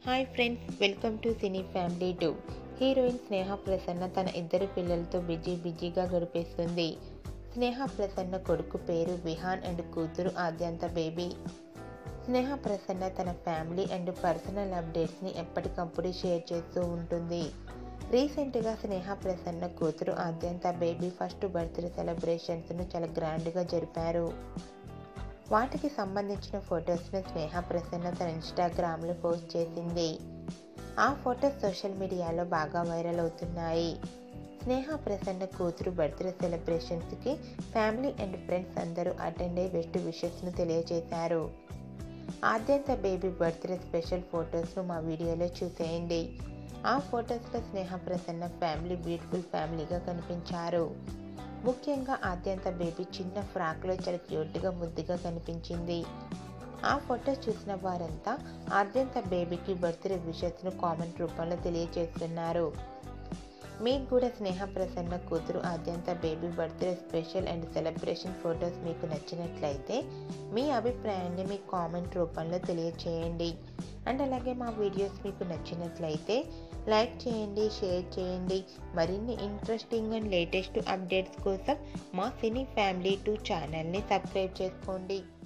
hi friends welcome to cine family to heroine Sneha Prasanna తన ఇద్దరు పిల్లలతో బిజీ బిజీగా గడిపేస్తుంది స్నేహ ప్రసన్న కొడుకు పేరు విహాన్ అండ్ కూతురు ఆద్యంత బేబీ స్నేహ ప్రసన్న తన ఫ్యామిలీ అండ్ పర్సనల్ అప్డేట్స్ని ఎప్పటికప్పుడు షేర్ చేస్తూ ఉంటుంది రీసెంట్గా స్నేహ ప్రసన్న కూతురు ఆద్యంత బేబీ ఫస్ట్ బర్త్డే సెలబ్రేషన్స్ను చాలా గ్రాండ్గా జరిపారు వాటికి సంబంధించిన ఫొటోస్ను స్నేహ ప్రసన్న తన ఇన్స్టాగ్రామ్లో పోస్ట్ చేసింది ఆ ఫొటోస్ సోషల్ మీడియాలో బాగా వైరల్ అవుతున్నాయి స్నేహ ప్రసన్న కూతురు బర్త్డే సెలబ్రేషన్స్కి ఫ్యామిలీ అండ్ ఫ్రెండ్స్ అందరూ అటెండ్ అయ్యి బెస్ట్ విషెస్ను తెలియజేశారు ఆద్యంత బేబీ బర్త్డే స్పెషల్ ఫొటోస్ను మా వీడియోలో చూసేయండి ఆ ఫొటోస్లో స్నేహ ప్రసన్న ఫ్యామిలీ బ్యూటిఫుల్ ఫ్యామిలీగా కనిపించారు ముఖ్యంగా ఆద్యంత బేబీ చిన్న ఫ్రాక్లో చాలా క్యూట్గా ముద్దుగా కనిపించింది ఆ ఫోటో చూసిన వారంతా ఆద్యంత బేబీకి బర్త్డే విషెస్ను కామెంట్ రూపంలో తెలియజేస్తున్నారు మీకు కూడా స్నేహ ప్రసన్న కూతురు ఆద్యంత baby birthday special and celebration photos మీకు నచ్చినట్లయితే మీ అభిప్రాయాన్ని మీ కామెంట్ రూపంలో తెలియచేయండి అండ్ అలాగే మా వీడియోస్ మీకు నచ్చినట్లయితే లైక్ చేయండి షేర్ చేయండి మరిన్ని ఇంట్రెస్టింగ్ అండ్ లేటెస్ట్ అప్డేట్స్ కోసం మా సినీ ఫ్యామిలీ టూ ఛానల్ని సబ్స్క్రైబ్ చేసుకోండి